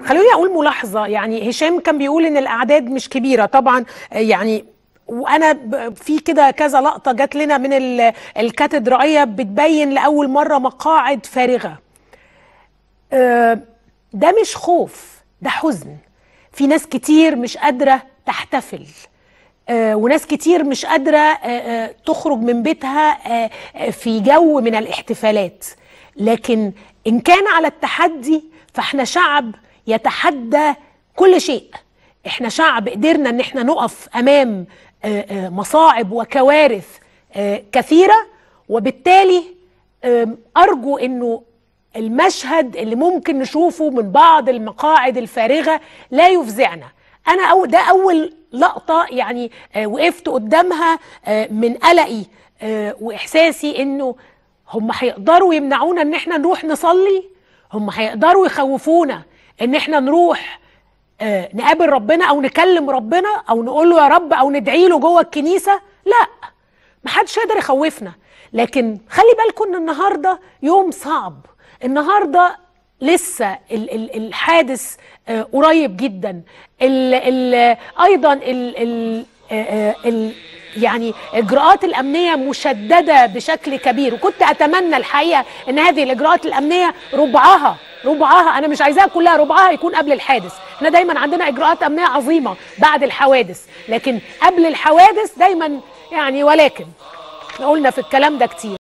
خلوني اقول ملاحظه يعني هشام كان بيقول ان الاعداد مش كبيره طبعا يعني وانا ب- في كده كذا لقطه جات لنا من ال- الكاتدرائيه بتبين لاول مره مقاعد فارغه آه، ده مش خوف ده حزن في ناس كتير مش قادره تحتفل آه، وناس كتير مش قادره آه، آه، تخرج من بيتها آه، آه، في جو من الاحتفالات لكن ان كان على التحدي فاحنا شعب يتحدى كل شيء احنا شعب قدرنا ان احنا نقف امام آه، آه، مصاعب وكوارث آه، كثيره وبالتالي آم، ارجو انه المشهد اللي ممكن نشوفه من بعض المقاعد الفارغه لا يفزعنا انا أو ده اول لقطه يعني آه، وقفت قدامها آه، من قلقي آه، واحساسي انه هم هيقدروا يمنعونا ان احنا نروح نصلي هم هيقدروا يخوفونا ان احنا نروح آه، نقابل ربنا او نكلم ربنا او نقول له يا رب او ندعي له جوه الكنيسه لا محدش يقدر يخوفنا لكن خلي بالكم ان النهارده يوم صعب النهارده لسه ال ال الحادث آه، قريب جدا ال ال ايضا ال ال آه، آه، ال يعني اجراءات الامنيه مشدده بشكل كبير وكنت اتمنى الحقيقه ان هذه الاجراءات الامنيه ربعها ربعها انا مش عايزاها كلها ربعها يكون قبل الحادث احنا دايما عندنا اجراءات امنيه عظيمه بعد الحوادث لكن قبل الحوادث دايما يعني ولكن احنا قلنا في الكلام ده كتير